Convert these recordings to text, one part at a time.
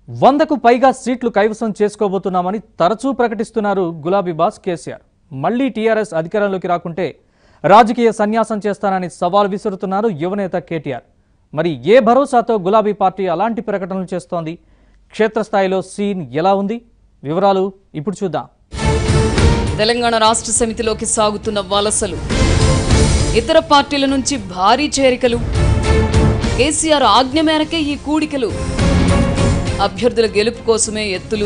వందకు పైగా సీట్లు కైవసం చేసుకోబోతున్నామని తరచూ ప్రకటిస్తున్నారు గులాబీ బాస్ కేసీఆర్ మళ్లీ టీఆర్ఎస్ అధికారంలోకి రాకుంటే రాజకీయ సన్యాసం చేస్తానని సవాల్ విసురుతున్నారు యువనేత కేటీఆర్ మరి ఏ భరోసాతో గులాబీ పార్టీ అలాంటి ప్రకటనలు చేస్తోంది క్షేత్రస్థాయిలో సీన్ ఎలా ఉంది వివరాలు ఇప్పుడు చూద్దాం తెలంగాణ రాష్ట్ర సమితిలోకి సాగుతున్న వలసలు ఇతర పార్టీల నుంచి భారీ చేరికలు కేసీఆర్ ఆజ్ఞ మేరకే ఈ కూడికలు అభ్యర్థుల గెలుపు కోసమే ఎత్తులు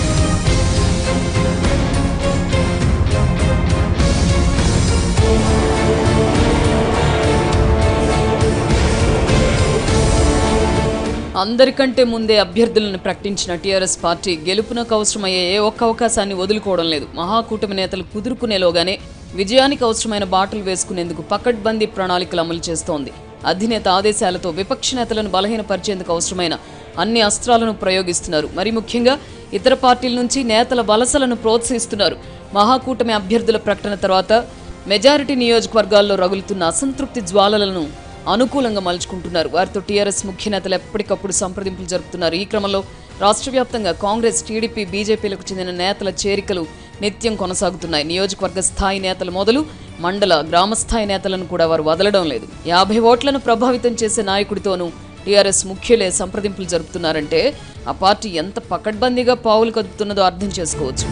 అందరికంటే ముందే అభ్యర్థులను ప్రకటించిన టీఆర్ఎస్ పార్టీ గెలుపునకు అవసరమయ్యే ఏ ఒక్క అవకాశాన్ని వదులుకోవడం లేదు మహాకూటమి నేతలు కుదురుకునేలోగానే విజయానికి అవసరమైన బాటలు వేసుకునేందుకు పకడ్బందీ ప్రణాళికలు అమలు చేస్తోంది అధినేత ఆదేశాలతో విపక్ష నేతలను బలహీనపరిచేందుకు అవసరమైన అన్ని అస్త్రాలను ప్రయోగిస్తున్నారు మరి ముఖ్యంగా ఇతర పార్టీల నుంచి నేతల వలసలను ప్రోత్సహిస్తున్నారు మహాకూటమి అభ్యర్థుల ప్రకటన తర్వాత మెజారిటీ నియోజకవర్గాల్లో రగులుతున్న అసంతృప్తి జ్వాలలను అనుకూలంగా మలుచుకుంటున్నారు వారితో టీఆర్ఎస్ ముఖ్య నేతలు ఎప్పటికప్పుడు సంప్రదింపులు జరుపుతున్నారు ఈ క్రమంలో రాష్ట్ర వ్యాప్తంగా కాంగ్రెస్ టీడీపీ బీజేపీలకు చెందిన నేతల చేరికలు నిత్యం కొనసాగుతున్నాయి నియోజకవర్గ స్థాయి నేతలు మొదలు మండల గ్రామ స్థాయి నేతలను కూడా వారు వదలడం లేదు యాభై ఓట్లను ప్రభావితం చేసే నాయకుడితోనూ టీఆర్ఎస్ ముఖ్యులే సంప్రదింపులు జరుపుతున్నారంటే ఆ పార్టీ ఎంత పకడ్బందీగా పావులు కదుపుతున్నదో అర్థం చేసుకోవచ్చు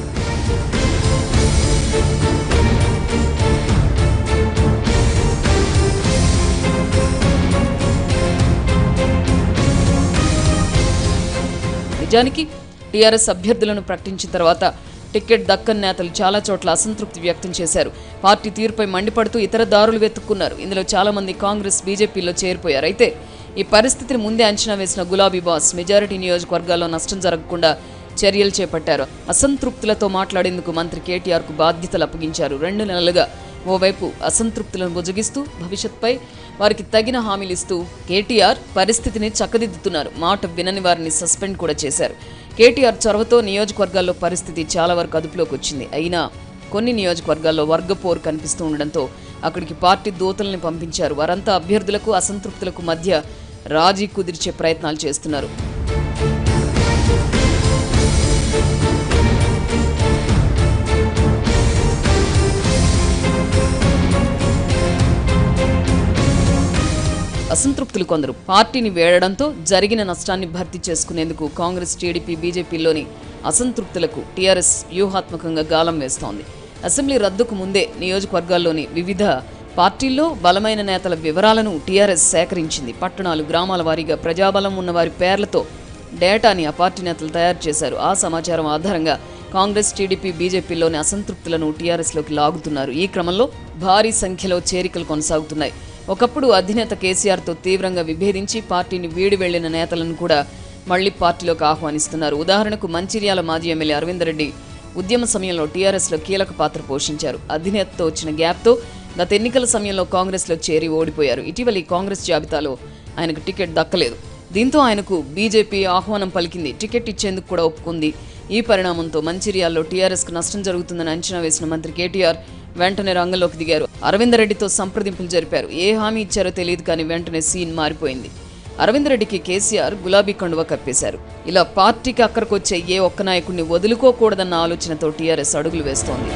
నిజానికి టీఆర్ఎస్ అభ్యర్థులను ప్రకటించిన తర్వాత టికెట్ దక్కన్ నేతలు చాలా చోట్ల అసంతృప్తి వ్యక్తం చేశారు పార్టీ తీరుపై మండిపడుతూ ఇతర దారులు వెతుక్కున్నారు ఇందులో చాలా మంది కాంగ్రెస్ బీజేపీలో చేరిపోయారు అయితే ఈ పరిస్థితిని ముందే అంచనా వేసిన గులాబీ బాస్ మెజారిటీ నియోజకవర్గాల్లో నష్టం జరగకుండా చర్యలు చేపట్టారు అసంతృప్తులతో మాట్లాడేందుకు మంత్రి కేటీఆర్కు బాధ్యతలు అప్పగించారు రెండు నెలలుగా ఓవైపు అసంతృప్తులను బుజగిస్తూ భవిష్యత్పై వారికి తగిన హామీలు ఇస్తూ కేటీఆర్ పరిస్థితిని చక్కదిద్దుతున్నారు మాట వినని వారిని సస్పెండ్ కూడా చేశారు కేటీఆర్ చొరవతో నియోజకవర్గాల్లో పరిస్థితి చాలా వరకు అదుపులోకి వచ్చింది అయినా కొన్ని నియోజకవర్గాల్లో వర్గపోరు కనిపిస్తూ ఉండడంతో అక్కడికి పార్టీ దూతల్ని పంపించారు వారంతా అభ్యర్థులకు అసంతృప్తులకు మధ్య రాజీ కుదిర్చే ప్రయత్నాలు చేస్తున్నారు అసంతృప్తులు కొందరు పార్టీని వేడడంతో జరిగిన నష్టాన్ని భర్తీ చేసుకునేందుకు కాంగ్రెస్ టీడీపీ బీజేపీలోని అసంతృప్తులకు టీఆర్ఎస్ వ్యూహాత్మకంగా గాలం వేస్తోంది అసెంబ్లీ రద్దుకు ముందే నియోజకవర్గాల్లోని వివిధ పార్టీల్లో బలమైన నేతల వివరాలను టీఆర్ఎస్ సేకరించింది పట్టణాలు గ్రామాల వారీగా ప్రజాబలం ఉన్న వారి పేర్లతో డేటాని ఆ పార్టీ నేతలు తయారు చేశారు ఆ సమాచారం ఆధారంగా కాంగ్రెస్ టీడీపీ బీజేపీలోని అసంతృప్తులను టీఆర్ఎస్లోకి లాగుతున్నారు ఈ క్రమంలో భారీ సంఖ్యలో చేరికలు కొనసాగుతున్నాయి ఒకప్పుడు అధినేత కేసీఆర్తో తీవ్రంగా విభేదించి పార్టీని వీడి వెళ్లిన నేతలను కూడా మళ్లీ పార్టీలోకి ఆహ్వానిస్తున్నారు ఉదాహరణకు మంచిర్యాల మాజీ ఎమ్మెల్యే అరవింద్ రెడ్డి ఉద్యమ సమయంలో టీఆర్ఎస్లో కీలక పాత్ర పోషించారు అధినేతతో వచ్చిన గ్యాప్తో గత ఎన్నికల సమయంలో కాంగ్రెస్లో చేరి ఓడిపోయారు ఇటీవల ఈ కాంగ్రెస్ జాబితాలో ఆయనకు టికెట్ దక్కలేదు దీంతో ఆయనకు బీజేపీ ఆహ్వానం పలికింది టికెట్ ఇచ్చేందుకు కూడా ఒప్పుకుంది ఈ పరిణామంతో మంచిర్యాల్లో టీఆర్ఎస్కు నష్టం జరుగుతుందని అంచనా వేసిన మంత్రి కేటీఆర్ వెంటనే రంగంలోకి దిగారు అరవింద్ రెడ్డితో సంప్రదింపులు జరిపారు ఏ హామీ ఇచ్చారో తెలియదు కానీ వెంటనే సీన్ మారిపోయింది అరవింద్ రెడ్డికి కేసీఆర్ గులాబీ కండువ కప్పేశారు ఇలా పార్టీకి అక్కడికొచ్చే ఏ ఒక్క నాయకుడిని వదులుకోకూడదన్న ఆలోచనతో టీఆర్ఎస్ అడుగులు వేస్తోంది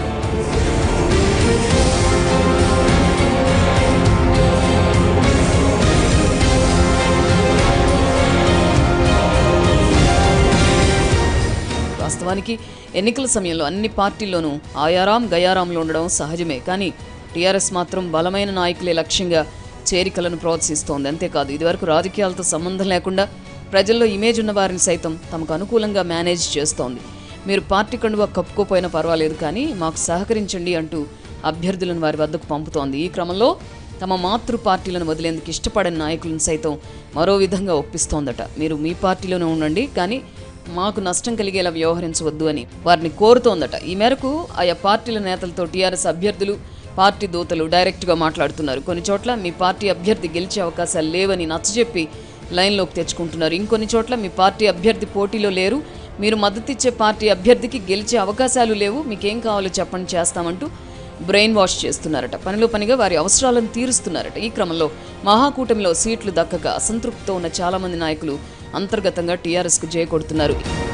వాస్తవానికి ఎన్నికల సమయంలో అన్ని పార్టీల్లోనూ ఆయారాం గయారాంలు ఉండడం సహజమే కానీ టీఆర్ఎస్ మాత్రం బలమైన నాయకులే లక్ష్యంగా చేరికలను ప్రోత్సహిస్తోంది అంతేకాదు ఇదివరకు రాజకీయాలతో సంబంధం లేకుండా ప్రజల్లో ఇమేజ్ ఉన్న వారిని సైతం తమకు అనుకూలంగా మేనేజ్ చేస్తోంది మీరు పార్టీ కండువా కప్పుకోపోయినా పర్వాలేదు కానీ మాకు సహకరించండి అంటూ అభ్యర్థులను వారి వద్దకు పంపుతోంది ఈ క్రమంలో తమ మాతృ పార్టీలను వదిలేందుకు ఇష్టపడని నాయకులను సైతం మరో విధంగా ఒప్పిస్తోందట మీరు మీ పార్టీలోనే ఉండండి కానీ మాకు నష్టం కలిగేలా వ్యవహరించవద్దు అని వారిని కోరుతోందట ఈ మేరకు ఆయా పార్టీల నేతలతో టీఆర్ఎస్ అభ్యర్థులు పార్టీ దూతలు డైరెక్ట్గా మాట్లాడుతున్నారు కొన్ని చోట్ల మీ పార్టీ అభ్యర్థి గెలిచే అవకాశాలు లేవని నచ్చజెప్పి లైన్లోకి తెచ్చుకుంటున్నారు ఇంకొన్ని చోట్ల మీ పార్టీ అభ్యర్థి పోటీలో లేరు మీరు మద్దతిచ్చే పార్టీ అభ్యర్థికి గెలిచే అవకాశాలు లేవు మీకేం కావాలో చెప్పండి చేస్తామంటూ బ్రెయిన్ వాష్ చేస్తున్నారట పనిలో పనిగా వారి అవసరాలను తీరుస్తున్నారట ఈ క్రమంలో మహాకూటమిలో సీట్లు దక్కక అసంతృప్తితో ఉన్న చాలా మంది నాయకులు అంతర్గతంగా టీఆర్ఎస్కు జయ కొడుతున్నారు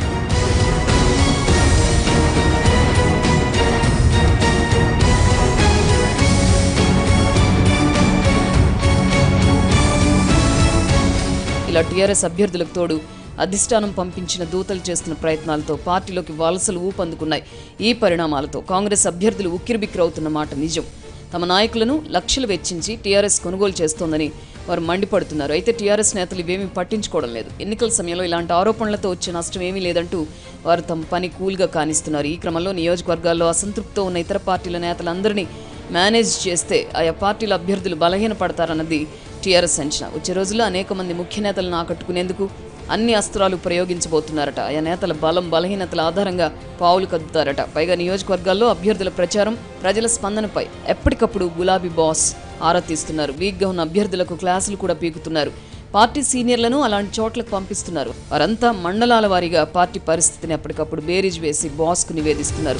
ఇలా టీఆర్ఎస్ అభ్యర్థులకు తోడు అధిష్టానం పంపించిన దూతలు చేస్తున్న ప్రయత్నాలతో పార్టీలోకి వలసలు ఊపందుకున్నాయి ఈ పరిణామాలతో కాంగ్రెస్ అభ్యర్థులు ఉక్కిరిబిక్కిరవుతున్న మాట నిజం తమ నాయకులను లక్షలు వెచ్చించి టీఆర్ఎస్ కొనుగోలు చేస్తోందని వారు మండిపడుతున్నారు అయితే టీఆర్ఎస్ నేతలు ఇవేమీ పట్టించుకోవడం లేదు ఎన్నికల సమయంలో ఇలాంటి ఆరోపణలతో వచ్చే నష్టం ఏమీ లేదంటూ వారు తమ పని కూల్గా కానిస్తున్నారు ఈ క్రమంలో నియోజకవర్గాల్లో అసంతృప్తితో ఉన్న ఇతర పార్టీల నేతలందరినీ మేనేజ్ చేస్తే ఆయా పార్టీల అభ్యర్థులు బలహీనపడతారన్నది టీఆర్ఎస్ అంచనా వచ్చే రోజుల్లో అనేక మంది ముఖ్య నేతలను ఆకట్టుకునేందుకు అన్ని అస్త్రాలు ప్రయోగించబోతున్నారట ఆయా నేతల బలం బలహీనతల ఆధారంగా పావులు కదుతారట పైగా నియోజకవర్గాల్లో అభ్యర్థుల ప్రచారం ప్రజల స్పందనపై ఎప్పటికప్పుడు గులాబీ బాస్ ఆరా తీస్తున్నారు వీక్గా ఉన్న అభ్యర్థులకు క్లాసులు కూడా పీకుతున్నారు పార్టీ సీనియర్లను అలాంటి చోట్లకు పంపిస్తున్నారు వారంతా మండలాల వారీగా పార్టీ పరిస్థితిని ఎప్పటికప్పుడు బేరీజ్ వేసి బాస్కు నివేదిస్తున్నారు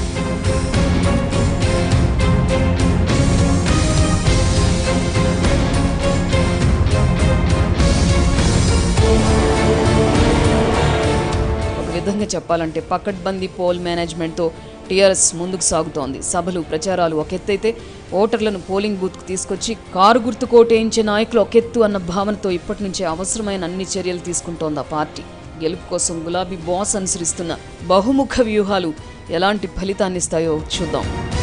ఒక విధంగా చెప్పాలంటే పకడ్బందీ పోల్ మేనేజ్మెంట్తో టీఆర్ఎస్ ముందుకు సాగుతోంది సభలు ప్రచారాలు ఒక ఎత్తైతే ఓటర్లను పోలింగ్ బూత్కు తీసుకొచ్చి కారు గుర్తు కోటేయించే నాయకులు ఒక ఎత్తు అన్న భావనతో ఇప్పటి నుంచే అవసరమైన అన్ని చర్యలు తీసుకుంటోంది ఆ పార్టీ గెలుపు కోసం గులాబీ బాస్ అనుసరిస్తున్న బహుముఖ వ్యూహాలు ఎలాంటి ఫలితాన్నిస్తాయో చూద్దాం